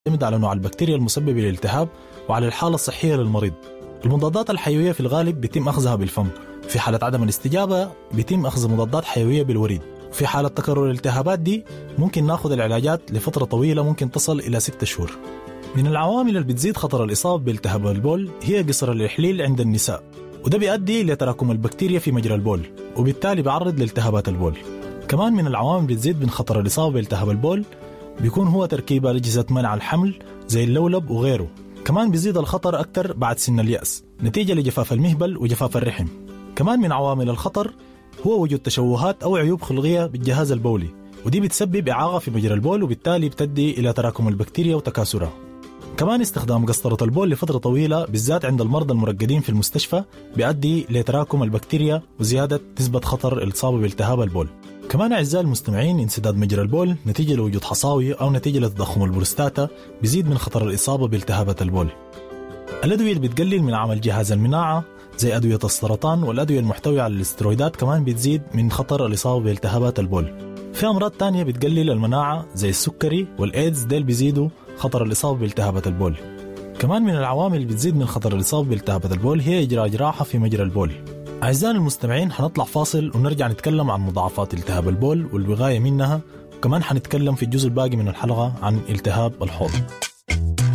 تعتمد على نوع البكتيريا المسببة للالتهاب وعلى الحالة الصحية للمريض المضادات الحيوية في الغالب بيتم أخذها بالفم في حالة عدم الاستجابة بيتم أخذ مضادات حيوية بالوريد في حالة تكرر الالتهابات دي ممكن ناخذ العلاجات لفترة طويلة ممكن تصل إلى ستة شهور من العوامل اللي بتزيد خطر الإصابة بالتهاب البول هي قصر الإحليل عند النساء وده بيؤدي لتراكم البكتيريا في مجرى البول وبالتالي بيعرض لالتهابات البول كمان من العوامل بتزيد من خطر الإصابة بالتهاب البول بيكون هو تركيب أجهزة منع الحمل زي اللولب وغيره كمان بيزيد الخطر أكثر بعد سن اليأس نتيجة لجفاف المهبل وجفاف الرحم كمان من عوامل الخطر هو وجود تشوهات أو عيوب خلقية بالجهاز البولي ودي بتسبب إعاقة في مجرى البول وبالتالي بتؤدي إلى تراكم البكتيريا وتكاثرها كمان استخدام قسطرة البول لفترة طويلة بالذات عند المرضى المرقدين في المستشفى بيؤدي لتراكم البكتيريا وزيادة نسبة خطر الإصابة بالتهاب البول كمان أعزائي المستمعين انسداد مجرى البول نتيجة لوجود حصاوي أو نتيجة لتضخم البروستاتا بيزيد من خطر الإصابة بالتهابات البول الأدوية اللي بتقلل من عمل جهاز المناعة زي أدوية السرطان والأدوية المحتوية على الاسترويدات كمان بتزيد من خطر الإصابة بالتهابات البول في أمراض تانية بتقلل المناعة زي السكري والإيدز ديل بيزيدوا خطر الإصابة بالتهابات البول كمان من العوامل اللي بتزيد من خطر الإصابة بالتهابات البول هي إجراء جراحة في مجرى البول أعزائنا المستمعين حنطلع فاصل ونرجع نتكلم عن مضاعفات التهاب البول والوقاية منها وكمان حنتكلم في الجزء الباقي من الحلقة عن التهاب الحوض